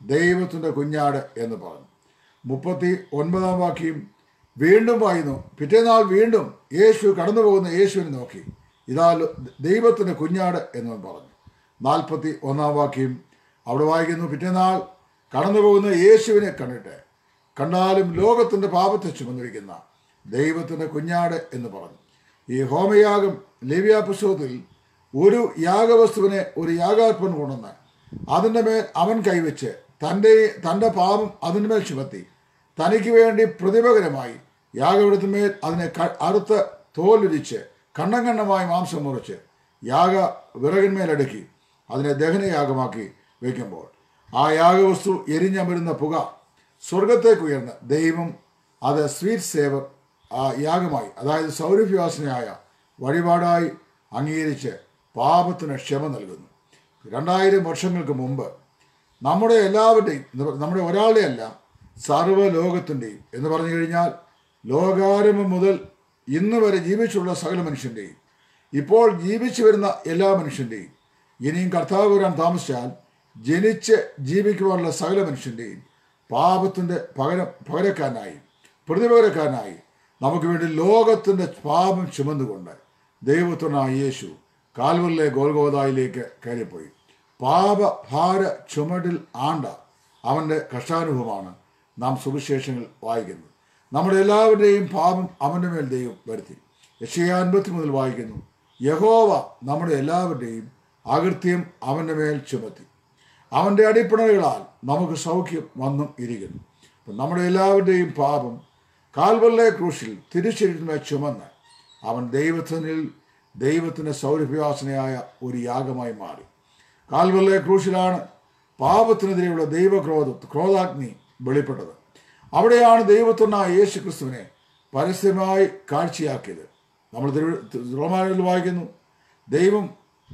ദൈവത്തിൻ്റെ കുഞ്ഞാട് എന്ന് പറഞ്ഞു മുപ്പത്തി ഒൻപതാം വാക്യം വീണ്ടും വായുന്നു പിറ്റേനാൾ വീണ്ടും യേശു കടന്നു പോകുന്ന യേശുവിനെ നോക്കി ഇതാ ദൈവത്തിൻ്റെ കുഞ്ഞാട് എന്ന് പറഞ്ഞു നാൽപ്പത്തി ഒന്നാം വാക്യം അവിടെ വായിക്കുന്നു പിറ്റേനാൾ കടന്നു പോകുന്ന യേശുവിനെ കണ്ടിട്ട് കണ്ടാലും ലോകത്തിൻ്റെ പാപത്തെ ചുമന്നിരിക്കുന്ന ദൈവത്തിൻ്റെ കുഞ്ഞാട് എന്ന് പറഞ്ഞു ഈ ഹോമയാഗം ലേവ്യ പുസ്തകത്തിൽ ഒരു യാഗവസ്തുവിനെ ഒരു യാഗാർപ്പൻ കൊണ്ടുവന്ന് അതിൻ്റെ മേൽ അവൻ കൈവച്ച് തൻ്റെ തൻ്റെ പാപം അതിൻ്റെ മേൽ ചുമത്തി തനിക്ക് വേണ്ടി പ്രതിപകരമായി യാഗപീഠത്തിന്മേൽ അതിനെ ക- അറുത്ത് തോലുരിച്ച് കണ്ണം കണ്ണമായി മാംസം മുറിച്ച് യാഗ വിറകിന്മേലടുക്കി അതിനെ ദഹനയാഗമാക്കി വയ്ക്കുമ്പോൾ ആ യാഗവസ്തു എരിഞ്ഞമരുന്ന പുക സ്വർഗത്തേക്ക് ഉയർന്ന് ദൈവം അത് സ്വീറ്റ് സേവർ ആ യാഗമായി അതായത് സൗരഭ്യവാസനയായ വഴിപാടായി അംഗീകരിച്ച് പാപത്തിന് ക്ഷമ നൽകുന്നു രണ്ടായിരം വർഷങ്ങൾക്ക് മുമ്പ് നമ്മുടെ എല്ലാവരുടെയും എന്ന് പറ- നമ്മുടെ ഒരാളുടെ അല്ല സർവ്വലോകത്തിൻ്റെയും എന്ന് പറഞ്ഞു കഴിഞ്ഞാൽ ലോകാരംഭം മുതൽ ഇന്ന് വരെ ജീവിച്ചുള്ള സകല മനുഷ്യൻ്റെയും ഇപ്പോൾ ജീവിച്ചു വരുന്ന എല്ലാ മനുഷ്യൻ്റെയും ഇനിയും കർത്താവ് വരാൻ താമസിച്ചാൽ ജനിച്ച് ജീവിക്കുവാനുള്ള സകല മനുഷ്യൻ്റെയും പാപത്തിൻ്റെ പകരം പകരക്കാരനായി പ്രതിപകരക്കാരനായി നമുക്ക് വേണ്ടി ലോകത്തിൻ്റെ പാപം ചുമന്നുകൊണ്ട് ദൈവത്തിനായ യേശു കാൽവറിലെ ഗോൽഗോതായിലേക്ക് കയറിപ്പോയി പാപ ഭാര ചുമടിൽ ആണ്ട അവൻ്റെ കഷ്ടാനുഭവമാണ് നാം സുവിശേഷങ്ങൾ വായിക്കുന്നത് നമ്മുടെ എല്ലാവരുടെയും പാപം അവൻ്റെ മേൽ ദൈവം വരുത്തി യക്ഷയ അൻപത്തി മുതൽ വായിക്കുന്നു യഹോവ നമ്മുടെ എല്ലാവരുടെയും അകൃത്യം അവൻ്റെ മേൽ ചുമത്തി അവൻ്റെ അടിപ്പിണറുകളാൽ നമുക്ക് സൗഖ്യം വന്നും ഇരിക്കുന്നു അപ്പം നമ്മുടെ എല്ലാവരുടെയും പാപം കാൽവല്ലെ ക്രൂശിൽ തിരിച്ചിരുന്ന ചുമന്ന് അവൻ ദൈവത്തിനിൽ ദൈവത്തിൻ്റെ സൗരഭ്യാസനയായ ഒരു യാഗമായി മാറി കാൽവല്ലെ ക്രൂശിലാണ് പാപത്തിനെതിരെയുള്ള ദൈവക്രോധ ക്രോധാഗ്നി വെളിപ്പെട്ടത് അവിടെയാണ് ദൈവത്തിനായ യേശു ക്രിസ്തുവിനെ പരസ്യമായി കാഴ്ചയാക്കിയത് നമ്മൾ റോമാനിൽ വായിക്കുന്നു ദൈവം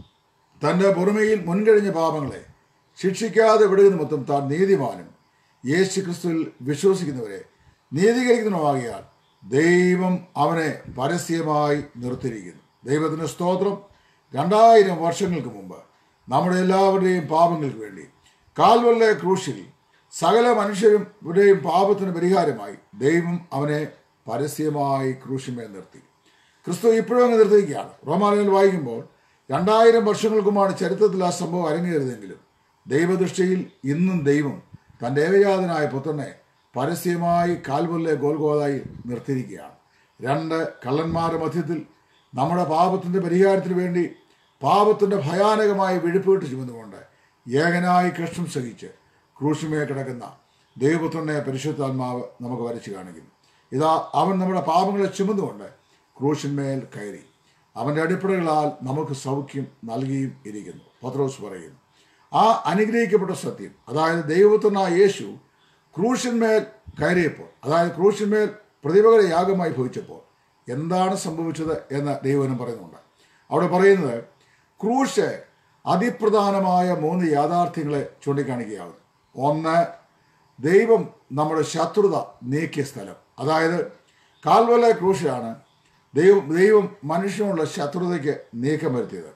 തൻ്റെ പുറമയിൽ മുൻകഴിഞ്ഞ പാപങ്ങളെ ശിക്ഷിക്കാതെ വിടുക നിമിത്തം താൻ നീതിമാനും യേശു ക്രിസ്തുവിൽ വിശ്വസിക്കുന്നവരെ നീതീകരിക്കുന്നതുമാകിയാൽ ദൈവം അവനെ പരസ്യമായി നിർത്തിയിരിക്കുന്നു ദൈവത്തിന് സ്തോത്രം രണ്ടായിരം വർഷങ്ങൾക്ക് മുമ്പ് നമ്മുടെ എല്ലാവരുടെയും പാപങ്ങൾക്ക് വേണ്ടി കാൽവല്ലെ ക്രൂശിൽ സകല മനുഷ്യരുടെയും പാപത്തിന് പരിഹാരമായി ദൈവം അവനെ പരസ്യമായി ക്രൂശിന്മേൽ നിർത്തി ക്രിസ്തു ഇപ്പോഴും അങ്ങ് നിർത്തിയിരിക്കുകയാണ് റോമാലയിൽ വായിക്കുമ്പോൾ രണ്ടായിരം വർഷങ്ങൾക്കുമാണ് ചരിത്രത്തിൽ ആ സംഭവം അരങ്ങേറിയതെങ്കിലും ദൈവദൃഷ്ടിയിൽ ഇന്നും ദൈവം തൻ്റെ ഏകജാതനായ പുത്രനെ പരസ്യമായി കാൽവല്ലെ ഗോൽഗോതായി നിർത്തിയിരിക്കുകയാണ് രണ്ട് കള്ളന്മാരുടെ മധ്യത്തിൽ നമ്മുടെ പാപത്തിൻ്റെ പരിഹാരത്തിന് വേണ്ടി പാപത്തിൻ്റെ ഭയാനകമായ വിഴുപ്പുവിട്ട് ചുമന്നുകൊണ്ട് ഏകനായി കഷ്ടം സഹിച്ച് ക്രൂശുമേ കിടക്കുന്ന ദൈവപുത്രനെ പരിശുദ്ധാത്മാവ് നമുക്ക് വരച്ചു കാണിക്കുന്നു ഇതാ അവൻ നമ്മുടെ പാപങ്ങളെ ചുമന്നുകൊണ്ട് ക്രൂശിന്മേൽ കയറി അവൻ്റെ അടിപ്പടകളാൽ നമുക്ക് സൗഖ്യം നൽകിയും ഇരിക്കുന്നു പത്രോസ് പറയുന്നു ആ അനുഗ്രഹിക്കപ്പെട്ട സത്യം അതായത് ദൈവപുത്രനായ യേശു ക്രൂശിന്മേൽ കയറിയപ്പോൾ അതായത് ക്രൂശിന്മേൽ പ്രതിപകര യാഗമായി ഭവിച്ചപ്പോൾ എന്താണ് സംഭവിച്ചത് എന്ന് ദൈവനും പറയുന്നുണ്ട് അവിടെ പറയുന്നത് ക്രൂശ് അതിപ്രധാനമായ മൂന്ന് യാഥാർത്ഥ്യങ്ങളെ ചൂണ്ടിക്കാണിക്കുകയാകുന്നു ഒന്ന് ദൈവം നമ്മുടെ ശത്രുത നീക്കിയ സ്ഥലം അതായത് കാൽവല ക്രൂശാണ് ദൈവം ദൈവം മനുഷ്യനുള്ള ശത്രുതയ്ക്ക് നീക്കം വരുത്തിയത്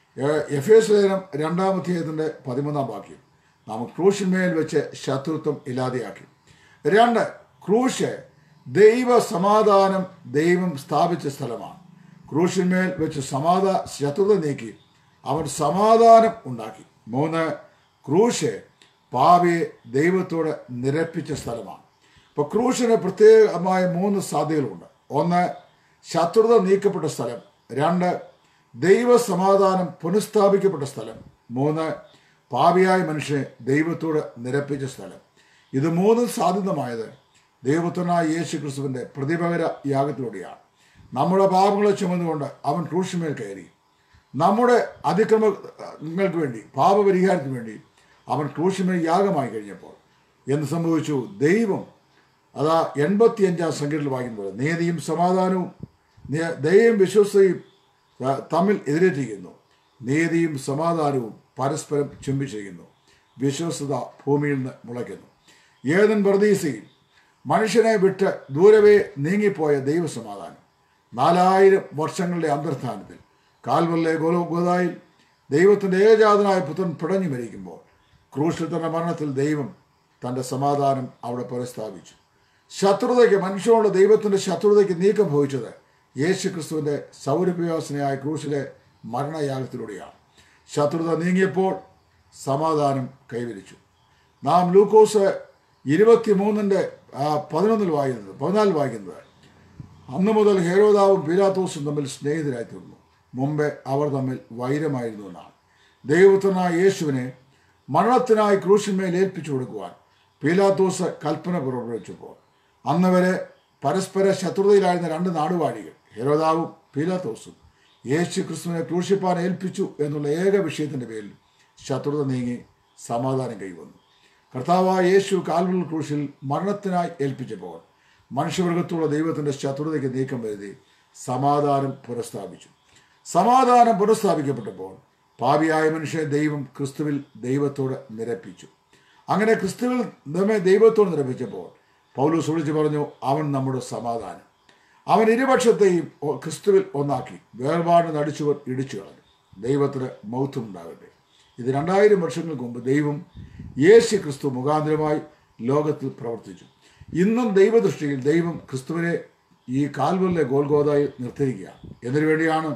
എഫ് എസ് ലേഖനം രണ്ടാം അധ്യായത്തിൻ്റെ പതിമൂന്നാം വാക്യം നാം ക്രൂശിന്മേൽ വെച്ച് ശത്രുത്വം ഇല്ലാതെയാക്കി രണ്ട് ക്രൂശ് ദൈവ സമാധാനം ദൈവം സ്ഥാപിച്ച സ്ഥലമാണ് ക്രൂശിന്മേൽ വെച്ച് സമാധാ ശത്രുത നീക്കി അവൻ സമാധാനം ഉണ്ടാക്കി മൂന്ന് ക്രൂശ് പാവിയെ ദൈവത്തോട് നിരപ്പിച്ച സ്ഥലമാണ് അപ്പോൾ ക്രൂശിന് പ്രത്യേകമായ മൂന്ന് സാധ്യതകളുണ്ട് ഒന്ന് ശത്രുത നീക്കപ്പെട്ട സ്ഥലം രണ്ട് ദൈവ സമാധാനം പുനഃസ്ഥാപിക്കപ്പെട്ട സ്ഥലം മൂന്ന് പാപിയായ മനുഷ്യനെ ദൈവത്തോട് നിരപ്പിച്ച സ്ഥലം ഇത് മൂന്നും സാധ്യതമായത് ദൈവത്തിനായ യേശു ക്രിസ്തുവിൻ്റെ പ്രതിപകര യാഗത്തിലൂടെയാണ് നമ്മുടെ പാപങ്ങളെ ചുമന്നുകൊണ്ട് അവൻ ക്രൂശിമേൽ കയറി നമ്മുടെ അതിക്രമങ്ങൾക്ക് വേണ്ടി പാപപരിഹാരത്തിന് വേണ്ടി അവൻ ക്രൂശിമേൽ യാഗമായി കഴിഞ്ഞപ്പോൾ എന്ത് സംഭവിച്ചു ദൈവം അതാ എൺപത്തിയഞ്ചാം സംഖ്യയിൽ വായിക്കുമ്പോൾ നീതിയും സമാധാനവും ദയയും വിശ്വസതയും തമ്മിൽ എതിരേറ്റിരിക്കുന്നു നീതിയും സമാധാനവും പരസ്പരം ചുംബിച്ചിരിക്കുന്നു വിശ്വസത ഭൂമിയിൽ നിന്ന് മുളയ്ക്കുന്നു ഏതൻ പ്രതീസയിൽ മനുഷ്യനെ വിട്ട് ദൂരവേ നീങ്ങിപ്പോയ ദൈവസമാധാനം നാലായിരം വർഷങ്ങളുടെ അന്തർസ്ഥാനത്തിൽ കാൽവല്ലെ ഗോലോഗോതായിൽ ദൈവത്തിൻ്റെ ഏകജാതനായ പുത്രൻ പിടഞ്ഞു മരിക്കുമ്പോൾ ക്രൂശിൽ തന്റെ മരണത്തിൽ ദൈവം തന്റെ സമാധാനം അവിടെ പുനഃസ്ഥാപിച്ചു ശത്രുതയ്ക്ക് മനുഷ്യനോട് ദൈവത്തിന്റെ ശത്രുതയ്ക്ക് നീക്കം ഭവിച്ചത് യേശു ക്രിസ്തുവിന്റെ സൗരഭ്യവാസനയായ ക്രൂശിലെ മരണയാഗത്തിലൂടെയാണ് ശത്രുത നീങ്ങിയപ്പോൾ സമാധാനം കൈവരിച്ചു നാം ലൂക്കോസ് ഇരുപത്തിമൂന്നിൻ്റെ പതിനൊന്നിൽ വായിക്കുന്നത് പതിനാലിൽ വായിക്കുന്നത് അന്നു മുതൽ ഹേരോദാവും പീലാത്തോസും തമ്മിൽ സ്നേഹിതരായി തീർന്നു മുമ്പേ അവർ തമ്മിൽ വൈരമായിരുന്നു എന്നാണ് ദൈവപുത്രനായ യേശുവിനെ മരണത്തിനായി ക്രൂശിന്മേൽ ഏൽപ്പിച്ചു കൊടുക്കുവാൻ പീലാത്തോസ് കൽപ്പന പുറപ്പെടുവിച്ചപ്പോൾ അന്ന് വരെ പരസ്പര ശത്രുതയിലായിരുന്ന രണ്ട് നാടുവാഴികൾ ഹെരോദാവും പീലാത്തോസും യേശു ക്രിസ്തുവിനെ ക്രൂശിപ്പാൻ ഏൽപ്പിച്ചു എന്നുള്ള ഏക വിഷയത്തിൻ്റെ പേരിൽ ശത്രുത നീങ്ങി സമാധാനം കൈവന്നു കർത്താവായ യേശു കാൽവൽ ക്രൂശിൽ മരണത്തിനായി ഏൽപ്പിച്ചപ്പോൾ മനുഷ്യവർഗത്തുള്ള ദൈവത്തിൻ്റെ ശത്രുതയ്ക്ക് നീക്കം വരുത്തി സമാധാനം പുനഃസ്ഥാപിച്ചു സമാധാനം പുനഃസ്ഥാപിക്കപ്പെട്ടപ്പോൾ പാപിയായ മനുഷ്യനെ ദൈവം ക്രിസ്തുവിൽ ദൈവത്തോട് നിരപ്പിച്ചു അങ്ങനെ ക്രിസ്തുവിൽ നമ്മെ ദൈവത്തോട് നിരപ്പിച്ചപ്പോൾ പൗലൂസ് വിളിച്ചു പറഞ്ഞു അവൻ നമ്മുടെ സമാധാനം അവൻ ഇരുപക്ഷത്തെയും ഒ- ക്രിസ്തുവിൽ ഒന്നാക്കി വേർപാട് നടിച്ചുവർ ഇടിച്ചു കളഞ്ഞു ദൈവത്തിന് മൗത്വം ഉണ്ടാകട്ടെ ഇത് രണ്ടായിരം വർഷങ്ങൾക്ക് മുമ്പ് ദൈവം യേശു ക്രിസ്തു മുഖാന്തരമായി ലോകത്തിൽ പ്രവർത്തിച്ചു ഇന്നും ദൈവദൃഷ്ടിയിൽ ദൈവം ക്രിസ്തുവിനെ ഈ കാൽവലിലെ ഗോൽഗോതായി നിർത്തിയിരിക്കുകയാണ് എന്നതിനു വേണ്ടിയാണ്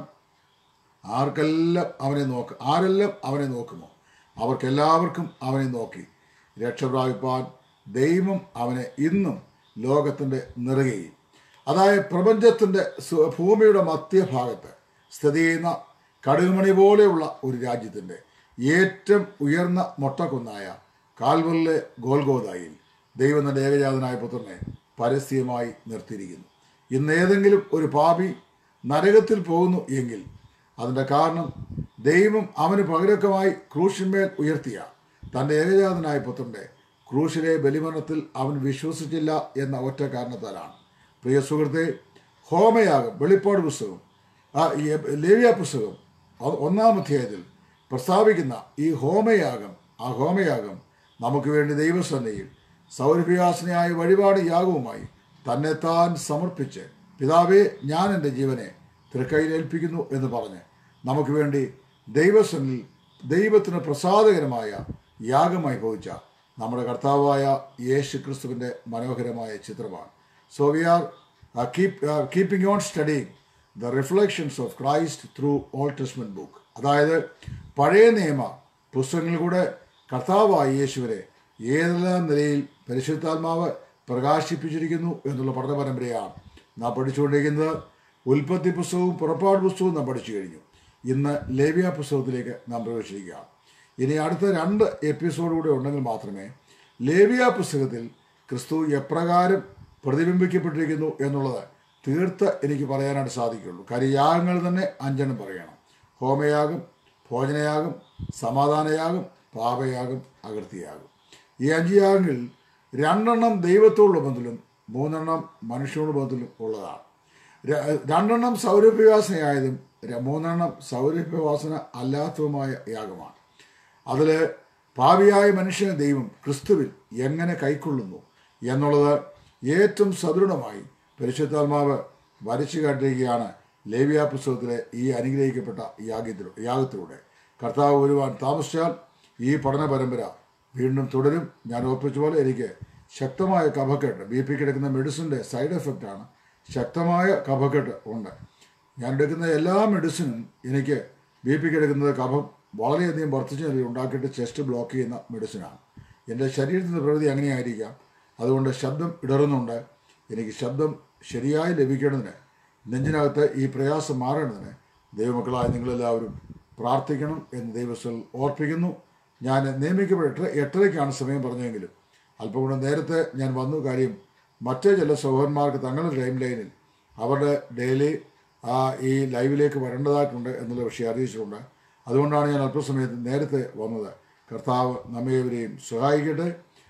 ആർക്കെല്ലാം അവനെ നോക്ക് ആരെല്ലാം അവനെ നോക്കുമോ അവർക്കെല്ലാവർക്കും അവനെ നോക്കി രക്ഷപ്രാപിപ്പാൻ ദൈവം അവനെ ഇന്നും ലോകത്തിൻ്റെ നിറകയും അതായത് പ്രപഞ്ചത്തിൻ്റെ സു- ഭൂമിയുടെ മധ്യഭാഗത്ത് സ്ഥിതി ചെയ്യുന്ന കടുകുമണി പോലെയുള്ള ഒരു രാജ്യത്തിൻ്റെ ഏറ്റവും ഉയർന്ന മൊട്ടക്കുന്നായ കാൽവലിലെ ഗോൽഗോതായിൽ ദൈവം തൻ്റെ ഏകജാതനായ പുത്രനെ പരസ്യമായി നിർത്തിയിരിക്കുന്നു ഇന്ന് ഏതെങ്കിലും ഒരു പാപി നരകത്തിൽ പോകുന്നു എങ്കിൽ അതിൻ്റെ കാരണം ദൈവം അവന് പകരക്കമായി ക്രൂശിന്മേൽ ഉയർത്തിയ തൻ്റെ ഏകജാതനായ പുത്രൻ്റെ ക്രൂശിലെ ബലിമരണത്തിൽ അവൻ വിശ്വസിച്ചില്ല എന്ന ഒറ്റ കാരണത്താലാണ് പ്രിയ സുഹൃത്തെ ഹോമയാഗം വെളിപ്പാട് പുസ്തകം ആ ഈ ലേവ്യ പുസ്തകം അത് ഒന്നാം അധ്യായത്തിൽ പ്രസ്താവിക്കുന്ന ഈ ഹോമയാഗം ആ ഹോമയാഗം നമുക്ക് വേണ്ടി ദൈവസന്നയിൽ സൗരഭ്യാസനയായ വഴിപാട് യാഗവുമായി തന്നെത്താൻ സമർപ്പിച്ച് പിതാവേ ഞാൻ എൻ്റെ ജീവനെ തൃക്കൈയിൽ ഏൽപ്പിക്കുന്നു എന്ന് പറഞ്ഞ് നമുക്ക് വേണ്ടി ദൈവസന്നിൽ ദൈവത്തിന് പ്രസാദകരമായ യാഗമായി ഭവിച്ച നമ്മുടെ കർത്താവായ യേശു ക്രിസ്തുവിൻ്റെ മനോഹരമായ ചിത്രമാണ് so we are keep keeping on studying the reflections of Christ through old testament book അതായത് പഴയ നിയമ പുസ്തകങ്ങളിലൂടെ കർത്താവായ യേശുവിനെ ഏതെല്ലാം നിലയിൽ പരിശുദ്ധാത്മാവ് പ്രകാശിപ്പിച്ചിരിക്കുന്നു എന്നുള്ള പഠന പരമ്പരയാണ് നാം പഠിച്ചുകൊണ്ടിരിക്കുന്നത് ഉൽപ്പത്തി പുസ്തകവും പുറപ്പാട് പുസ്തകവും നാം പഠിച്ചു കഴിഞ്ഞു ഇന്ന് ലേവ്യ പുസ്തകത്തിലേക്ക് നാം പ്രവേശിക്കുകയാണ് ഇനി അടുത്ത രണ്ട് എപ്പിസോഡ് കൂടെ ഉണ്ടെങ്കിൽ മാത്രമേ ലേവ്യ പുസ്തകത്തിൽ ക്രിസ്തു എപ്രകാരം പ്രതിബിംബിക്കപ്പെട്ടിരിക്കുന്നു എന്നുള്ളത് തീർത്ത് എനിക്ക് പറയാനായിട്ട് സാധിക്കുള്ളൂ കാര്യം യാഗങ്ങൾ തന്നെ അഞ്ചെണ്ണം പറയണം ഹോമയാഗം ഭോജനയാഗം സമാധാനയാഗം പാപയാഗം അകൃതിയാഗം ഈ അഞ്ച് യാഗങ്ങളിൽ രണ്ടെണ്ണം ദൈവത്തോടുള്ള ബന്ധത്തിലും മൂന്നെണ്ണം മനുഷ്യനോട് ബന്ധത്തിലും ഉള്ളതാണ് ര- രണ്ടെണ്ണം സൗരഭ്യവാസനയായതും ര- മൂന്നെണ്ണം സൗരഭ്യവാസന അല്ലാത്തതുമായ യാഗമാണ് അതിൽ പാപിയായ മനുഷ്യനെ ദൈവം ക്രിസ്തുവിൽ എങ്ങനെ കൈക്കൊള്ളുന്നു എന്നുള്ളത് ഏറ്റവും സദൃഢമായി പരിശുദ്ധാത്മാവ് വരച്ചു കാട്ടിയിരിക്കുകയാണ് ലേവ്യ പുസ്തകത്തിലെ ഈ അനുഗ്രഹിക്കപ്പെട്ട യാഗത്തിലൂ യാഗത്തിലൂടെ കർത്താവ് വരുവാൻ താമസിച്ചാൽ ഈ പഠന പരമ്പര വീണ്ടും തുടരും ഞാൻ ഓർപ്പിച്ച പോലെ എനിക്ക് ശക്തമായ കഫക്കെട്ട് ബി പി കിടക്കുന്ന മെഡിസിൻ്റെ സൈഡ് എഫക്റ്റാണ് ശക്തമായ കഫക്കെട്ട് ഉണ്ട് ഞാൻ എടുക്കുന്ന എല്ലാ മെഡിസിനും എനിക്ക് ബി പി കിടക്കുന്നത് കഫം വളരെയധികം വർദ്ധിച്ച നിലയിൽ ഉണ്ടാക്കിയിട്ട് ചെസ്റ്റ് ബ്ലോക്ക് ചെയ്യുന്ന മെഡിസിനാണ് എൻ്റെ ശരീരത്തിൻ്റെ പ്രകൃതി അങ്ങനെയായിരിക്കാം അതുകൊണ്ട് ശബ്ദം ഇടറുന്നുണ്ട് എനിക്ക് ശബ്ദം ശരിയായി ലഭിക്കേണ്ടതിന് നെഞ്ചിനകത്ത് ഈ പ്രയാസം മാറേണ്ടതിന് ദൈവമക്കളായ നിങ്ങളെല്ലാവരും പ്രാർത്ഥിക്കണം എന്ന് ദൈവസ്ഥൽ ഓർപ്പിക്കുന്നു ഞാൻ നിയമിക്കപ്പെട്ട എട്ടര എട്ടരയ്ക്കാണ് സമയം പറഞ്ഞതെങ്കിലും അല്പം കൂടെ നേരത്തെ ഞാൻ വന്നു കാര്യം മറ്റേ ചില സഹോദരന്മാർക്ക് തങ്ങളുടെ ടൈം ലൈനിൽ അവരുടെ ഡെയിലി ആ ഈ ലൈവിലേക്ക് വരേണ്ടതായിട്ടുണ്ട് എന്നുള്ള വിഷയം അറിയിച്ചിട്ടുണ്ട് അതുകൊണ്ടാണ് ഞാൻ അല്പസമയത്ത് നേരത്തെ വന്നത് കർത്താവ് നമ്മേവരെയും സഹായിക്കട്ടെ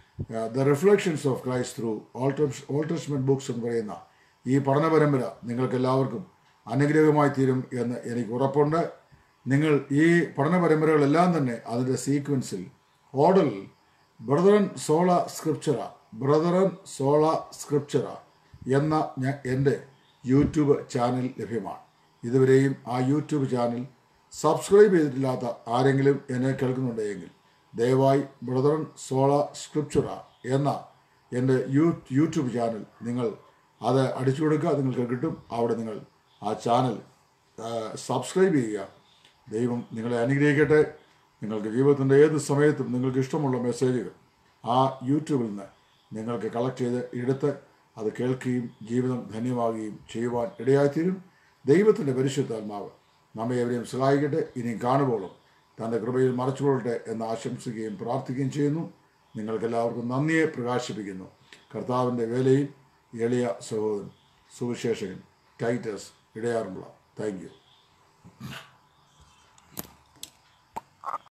the reflections of Christ through old testament books എന്ന് പറയുന്ന ഈ പഠന പരമ്പര നിങ്ങൾക്ക് എല്ലാവർക്കും അനുഗ്രഹമായി തീരും എന്ന് എനിക്ക് ഉറപ്പുണ്ട് നിങ്ങൾ ഈ പഠന പരമ്പരകളെല്ലാം തന്നെ അതിൻ്റെ സീക്വൻസിൽ ഓർഡറിൽ brethren sola scriptura brethren sola scriptura എന്ന ഞ- എൻ്റെ യൂട്യൂബ് ചാനൽ ലഭ്യമാണ് ഇതുവരെയും ആ യൂട്യൂബ് ചാനൽ സബ്സ്ക്രൈബ് ചെയ്തിട്ടില്ലാത്ത ആരെങ്കിലും എന്നെ കേൾക്കുന്നുണ്ടെങ്കിൽ ദയവായി ബ്രദറൻ സോള സ്ക്രിപ്ചറ എന്ന എൻ്റെ യൂ യൂട്യൂബ് ചാനൽ നിങ്ങൾ അത് അടിച്ചു കൊടുക്കുക നിങ്ങൾക്ക് കിട്ടും അവിടെ നിങ്ങൾ ആ ചാനൽ ആ, സബ്സ്ക്രൈബ് ചെയ്യുക ദൈവം നിങ്ങളെ അനുഗ്രഹിക്കട്ടെ നിങ്ങൾക്ക് ജീവിതത്തിൻ്റെ ഏത് സമയത്തും നിങ്ങൾക്ക് ഇഷ്ടമുള്ള മെസ്സേജുകൾ ആ യൂട്യൂബിൽ നിന്ന് നിങ്ങൾക്ക് കളക്ട് ചെയ്ത് എടുത്ത് അത് കേൾക്കുകയും ജീവിതം ധന്യമാകുകയും ചെയ്യുവാൻ ഇടയായിത്തീരും ദൈവത്തിൻ്റെ പരിശുദ്ധാത്മാവ് നമ്മെ എവരെയും സഹായിക്കട്ടെ ഇനിയും കാണുമ്പോഴും തൻ്റെ കൃപയിൽ മറച്ചുകൊള്ളട്ടെ എന്ന് ആശംസിക്കുകയും പ്രാർത്ഥിക്കുകയും ചെയ്യുന്നു നിങ്ങൾക്കെല്ലാവർക്കും നന്ദിയെ പ്രകാശിപ്പിക്കുന്നു കർത്താവിൻ്റെ വേലയിൽ എളിയ സഹോദരൻ സുവിശേഷകൻ ടൈറ്റസ് ഇടയാറുള്ള താങ്ക് യു